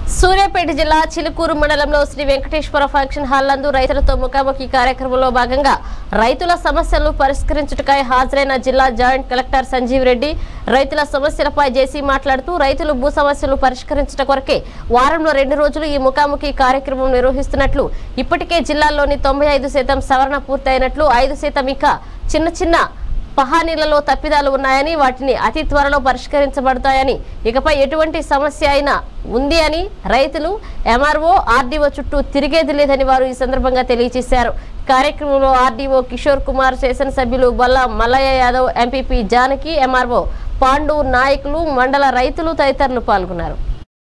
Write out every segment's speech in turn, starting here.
సూర్యాపేట జిల్లా చిలుకూరు మండలంలో Shri Venkateswara function hall నందు రైతులతో ముఖాముఖి కార్యక్రమంలో భాగంగా రైతుల సమస్యలను పరిష్కరించుటకై హాజరైన జిల్లా జాయింట్ కలెక్టర్ సంజీవ్ రెడ్డి రైతుల సమస్యలపై జేసీ మాట్లాడుతూ రైతులు భూ సమస్యలు పరిష్కరించట కొరకే వారంలో రెండు రోజులు ఈ ముఖాముఖి కార్యక్రమం నిర్వహిస్తున్నట్లు ఇప్పటికే జిల్లాలోని తొంభై ఐదు శాతం సవరణ పూర్తయినట్లు ఐదు శాతం ఇక చిన్న చిన్న పహానీలలో తప్పిదాలు ఉన్నాయని వాటిని అతి త్వరలో పరిష్కరించబడతాయని ఇకపై ఎటువంటి సమస్య అయినా ఉంది అని రైతులు ఎంఆర్ఓ ఆర్డీఓ చుట్టూ తిరిగేది లేదని వారు ఈ సందర్భంగా తెలియజేశారు కార్యక్రమంలో ఆర్డీఓ కిషోర్ కుమార్ శాసనసభ్యులు బల్ల మల్లయ్య యాదవ్ ఎంపీపీ జానకి ఎంఆర్ఓ పాండు నాయకులు మండల రైతులు తదితరులు పాల్గొన్నారు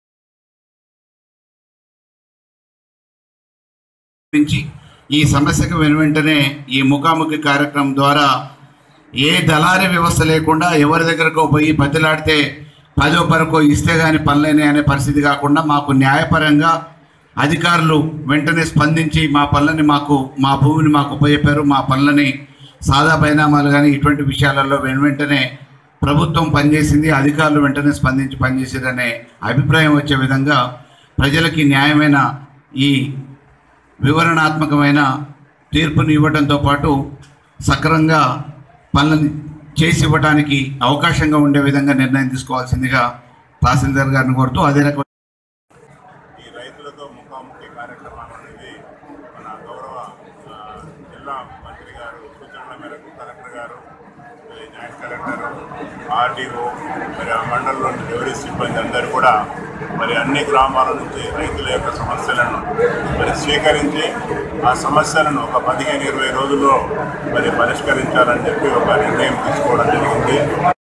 నుంచి ఈ సమస్యకు వెనువెంటనే ఈ ముఖాముఖి కార్యక్రమం ద్వారా ఏ దళారీ వ్యవస్థ లేకుండా ఎవరి దగ్గరకో పోయి బతిలాడితే పదో పరకో ఇస్తే కానీ పనులేనే అనే పరిస్థితి కాకుండా మాకు న్యాయపరంగా అధికారులు వెంటనే స్పందించి మా పనులని మాకు మా భూమిని మాకు ఉపయోగారు మా పనులని సాదా పరిణామాలు కానీ ఇటువంటి విషయాలలో వెను వెంటనే ప్రభుత్వం పనిచేసింది అధికారులు వెంటనే స్పందించి పనిచేసారనే అభిప్రాయం వచ్చే విధంగా ప్రజలకి న్యాయమైన ఈ వివరణాత్మకమైన తీర్పుని ఇవ్వడంతో పాటు సక్రంగా పనులను చేసి ఇవ్వడానికి అవకాశంగా ఉండే విధంగా నిర్ణయం తీసుకోవాల్సిందిగా తహసీల్దార్ గారిని కోరుతూ అదే రకమైన ఈ రైతులతో ముఖాముఖి కార్యక్రమం అనేది మన గౌరవ ఆ, జిల్లా మంత్రి గారు సూచనల మేరకు కలెక్టర్ గారు మరి జాయింట్ కలెక్టర్ ఆర్డీఓ మరి ఆ మండలంలోని డెలివరీ సిబ్బంది అందరూ కూడా మరి అన్ని గ్రామాల నుంచి రైతుల యొక్క సమస్యలను మరి స్వీకరించి ఆ సమస్యలను ఒక పదిహేను ఇరవై రోజుల్లో మరి పరిష్కరించాలని చెప్పి ఒక నిర్ణయం తీసుకోవడం జరిగింది